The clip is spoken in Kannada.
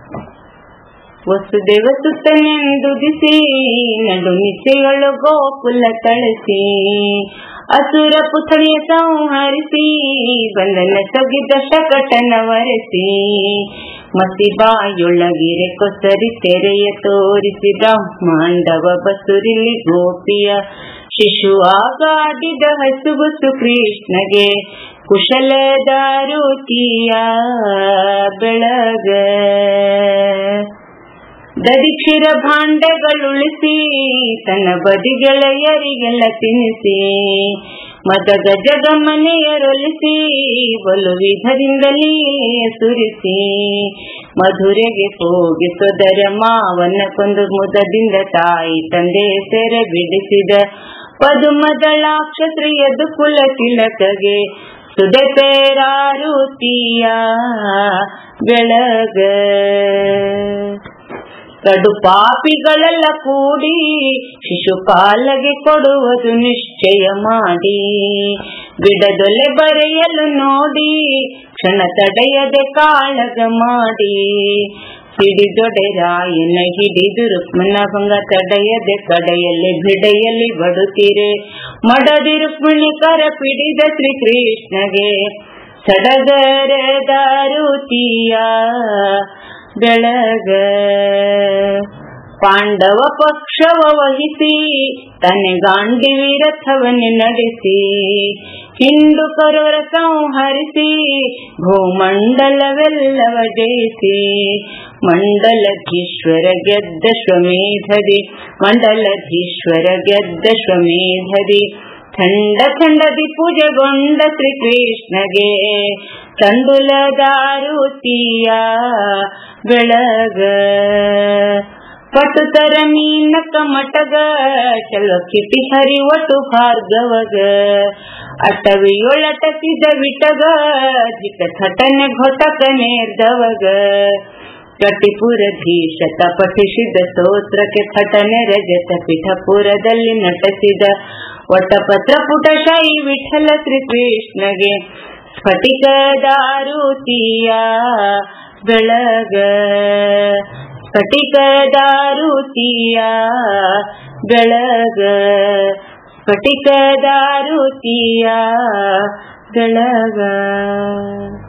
ವಸುದೇವ ಸುತ್ತನೆಂದುದಿಸಿ ನಡು ನಿಸೆಗಳು ಗೋಕುಲ ತಳಸಿ ಅಸುರ ಪುತ್ರಿಯ ಸಂಹರಿಸಿ ಬಂಧನ ಸಗಿದ ಶಕಟನ ವರೆಸಿ ಮಸಿಬಾಯೊಳಗಿರೆ ಕೊಸರಿ ತೆರೆಯ ತೋರಿಸಿ ಬ್ರಹ್ಮಾಂಡವ ಬಸುರಿಲಿ ಗೋಪಿಯ ಶಿಶು ಆಗಾಡಿದ ಹಸುಗುಸು ಕೃಷ್ಣಗೆ ಕುಶಲ ದಾರುತಿಯ ಬೆಳಗ ದರಿಕ್ಷಿರ ಭಾಂಡಗಳುಳಿಸಿ ತನ್ನ ಬದಿ ಗೆಳೆಯರಿಗೆಲ್ಲ ತಿನ್ನಿಸಿ ಮದ ಗಜಗ ಮನೆಯರೊಲಿಸಿ ಬಲು ವಿಧರಿಂದಲೇ ಸುರಿಸಿ ಮಧುರೆಗೆ ಹೋಗಿ ಸೋದರ ಮಾವನ ಕೊಂದು ಮುದದಿಂದ ತಾಯಿ ತಂದೆ ಸೆರೆ ಬಿಡಿಸಿದ ಪದುಮದಳಾಕ್ಷತ್ರಿಯದು ಕುಲ ತಿಲಕಗೆ ಸುದೆ ಪೇರಾರುತಿಯ ಬೆಳಗ ಕಡು ಪಾಪಿಗಳೆಲ್ಲ ಕೂಡಿ ಶಿಶುಪಾಲಗೆ ಕೊಡುವುದು ನಿಶ್ಚಯ ಮಾಡಿ ಬಿಡದೊಲೆ ಬರೆಯಲು ನೋಡಿ ಕ್ಷಣ ತಡೆಯದೆ ಕಾಳಗ ಮಾಡಿ ಹಿಡಿದೊಡೆರಾಯನ ಹಿಡಿದು ರುಕ್ಮನ ಭಂಗ ತಡೆಯದೆ ಕಡೆಯಲ್ಲಿ ಬಿಡೆಯಲ್ಲಿ ಬಡುತ್ತೀರೆ ಮಡದಿ ರುಕ್ಮಿಣಿ ಕರ ಪಿಡಿದ ಶ್ರೀ ಕೃಷ್ಣಗೆ ಸಡಗರ ದಾರುತಿಯ ಬೆಳಗ ಪಾಂಡವ ಪಕ್ಷವ ವಹಿಸಿ ತನಗಾಂಡಿ ರಥವನ್ನೇ ನಡೆಸಿ ಹಿಂಡು ಕರೋರ ಸಂಹರಿಸಿ ಭೂಮಂಡಲವೆಲ್ಲವ ಜಯಿಸಿ ಮಂಡಲಧೀಶ್ವರ ಗೆದ್ದ ಶ್ವಮೇಧದಿ ಮಂಡಲಧೀಶ್ವರ ಗೆದ್ದ ಶ್ವಮೇಧದಿ ಖಂಡ ಖಂಡದಿ ಪೂಜೆಗೊಂಡ ಶ್ರೀಕೃಷ್ಣಗೆ ತಂದುಲ ದಾರುತಿಯ ಬೆಳಗ ಪಟುತರ ಮೀನ ಕಮಟಗ ಚಲಕಿಟಿ ಹರಿ ಒಟ್ಟು ಭಾರ್ಗವಗ ಅಟವಿಯೊಳಟಸಿದ ವಿಟಗ ಜಿಟ ಥಟನೆ ಘೊಟಕ ನೇರ್ದವಗ ಕಟಿಪುರಧೀಶತ ಪಠಿಸಿದ ಸ್ತೋತ್ರಕ್ಕೆ ಥಟನೆ ರಜತ ಪಿಠಪುರದಲ್ಲಿ ನಟಿಸಿದ ವಟಪತ್ರ ಪುಟ ಶಾಯಿ ವಿಠಲ ಶ್ರೀಕೃಷ್ಣಗೆ ಸ್ಫಟಿಕ ದಾರುತಿಯ ಬೆಳಗ ಸ್ಫಟಿಕ ದಾರುತಿಯ ಬೆಳಗ ಸ್ಫಟಿಕ ದಾರುತಿಯ ಬೆಳಗ